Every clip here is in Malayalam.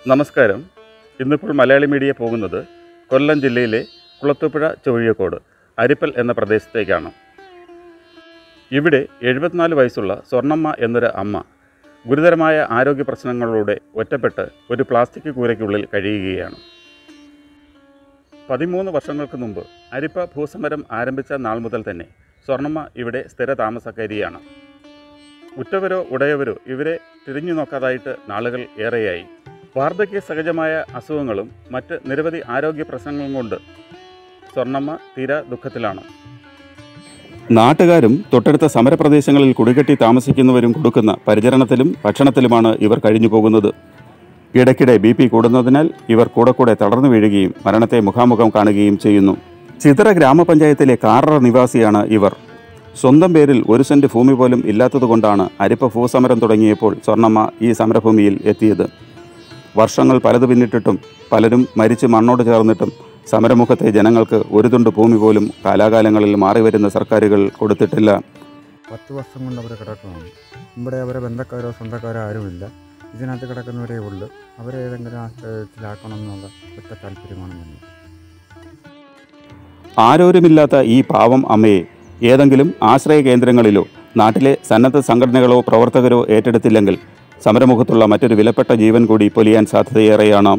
നമസ്കാരം ഇന്നിപ്പോൾ മലയാളി മീഡിയ പോകുന്നത് കൊല്ലം ജില്ലയിലെ കുളത്തുപുഴ ചൊവ്ഴിയക്കോട് അരിപ്പൽ എന്ന പ്രദേശത്തേക്കാണ് ഇവിടെ എഴുപത്തിനാല് വയസ്സുള്ള സ്വർണ്ണമ്മ എന്നൊരു അമ്മ ഗുരുതരമായ ആരോഗ്യ പ്രശ്നങ്ങളിലൂടെ ഒറ്റപ്പെട്ട് ഒരു പ്ലാസ്റ്റിക് കൂരയ്ക്കുള്ളിൽ കഴിയുകയാണ് പതിമൂന്ന് വർഷങ്ങൾക്ക് മുമ്പ് അരിപ്പ ഭൂസമരം ആരംഭിച്ച നാൾ മുതൽ തന്നെ സ്വർണ്ണമ്മ ഇവിടെ സ്ഥിര താമസക്കാരിയാണ് ഉറ്റവരോ ഉടയവരോ ഇവരെ തിരിഞ്ഞു നോക്കാതായിട്ട് നാളുകൾ ഏറെയായി വാർദ്ധക്യ സഹജമായ അസുഖങ്ങളും മറ്റ് നിരവധി ആരോഗ്യ പ്രശ്നങ്ങളും കൊണ്ട് സ്വർണ്ണമ്മ തീരാ ദുഃഖത്തിലാണ് നാട്ടുകാരും തൊട്ടടുത്ത സമരപ്രദേശങ്ങളിൽ കുടികെട്ടി താമസിക്കുന്നവരും കൊടുക്കുന്ന പരിചരണത്തിലും ഭക്ഷണത്തിലുമാണ് ഇവർ കഴിഞ്ഞു പോകുന്നത് ഇടയ്ക്കിടെ ബി പി കൂടുന്നതിനാൽ ഇവർ കൂടെ കൂടെ തളർന്നു വീഴുകയും മരണത്തെ മുഖാമുഖം കാണുകയും ചെയ്യുന്നു ചിതറ ഗ്രാമപഞ്ചായത്തിലെ കാററ നിവാസിയാണ് ഇവർ സ്വന്തം പേരിൽ ഒരു സെന്റ് ഭൂമി പോലും ഇല്ലാത്തതുകൊണ്ടാണ് അരിപ്പ ഭൂസമരം തുടങ്ങിയപ്പോൾ സ്വർണ്ണമ്മ ഈ സമരഭൂമിയിൽ എത്തിയത് വർഷങ്ങൾ പലത് പിന്നിട്ടിട്ടും പലരും മരിച്ച് മണ്ണോട് ചേർന്നിട്ടും സമരമുഖത്തെ ജനങ്ങൾക്ക് ഒരു തുണ്ട് ഭൂമി പോലും കാലാകാലങ്ങളിൽ മാറി വരുന്ന സർക്കാരുകൾ കൊടുത്തിട്ടില്ല പത്ത് വർഷം കൊണ്ട് അവർ കിടക്കുകയാണ് ഇവിടെ അവരെ ബന്ധക്കാരോ സ്വന്തക്കാരോ ആരുമില്ല ഇതിനകത്ത് കിടക്കുന്നവരേ ഉള്ളൂ അവരെ ഏതെങ്കിലും ആശ്രയത്തിലാക്കണം എന്നുള്ള ഒറ്റ താല്പര്യമാണ് ഞങ്ങൾ ആരോരുമില്ലാത്ത ഈ പാവം അമ്മയെ ഏതെങ്കിലും ആശ്രയ കേന്ദ്രങ്ങളിലോ നാട്ടിലെ സന്നദ്ധ സംഘടനകളോ പ്രവർത്തകരോ ഏറ്റെടുത്തില്ലെങ്കിൽ സമരമുഖത്തുള്ള മറ്റൊരു വിലപ്പെട്ട ജീവൻ കൂടി പൊലിയാൻ സാധ്യതയേറെയാണ്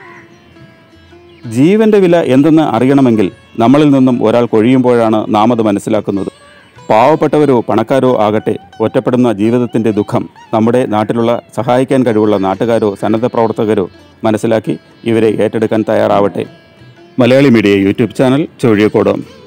ജീവന്റെ വില എന്തെന്ന് അറിയണമെങ്കിൽ നമ്മളിൽ നിന്നും ഒരാൾ കൊഴിയുമ്പോഴാണ് നാം അത് മനസ്സിലാക്കുന്നത് പാവപ്പെട്ടവരോ പണക്കാരോ ആകട്ടെ ഒറ്റപ്പെടുന്ന ജീവിതത്തിൻ്റെ ദുഃഖം നമ്മുടെ നാട്ടിലുള്ള സഹായിക്കാൻ കഴിവുള്ള നാട്ടുകാരോ സന്നദ്ധ പ്രവർത്തകരോ മനസ്സിലാക്കി ഇവരെ ഏറ്റെടുക്കാൻ തയ്യാറാവട്ടെ മലയാളി മീഡിയ യൂട്യൂബ് ചാനൽ ചൊഴിയക്കോട്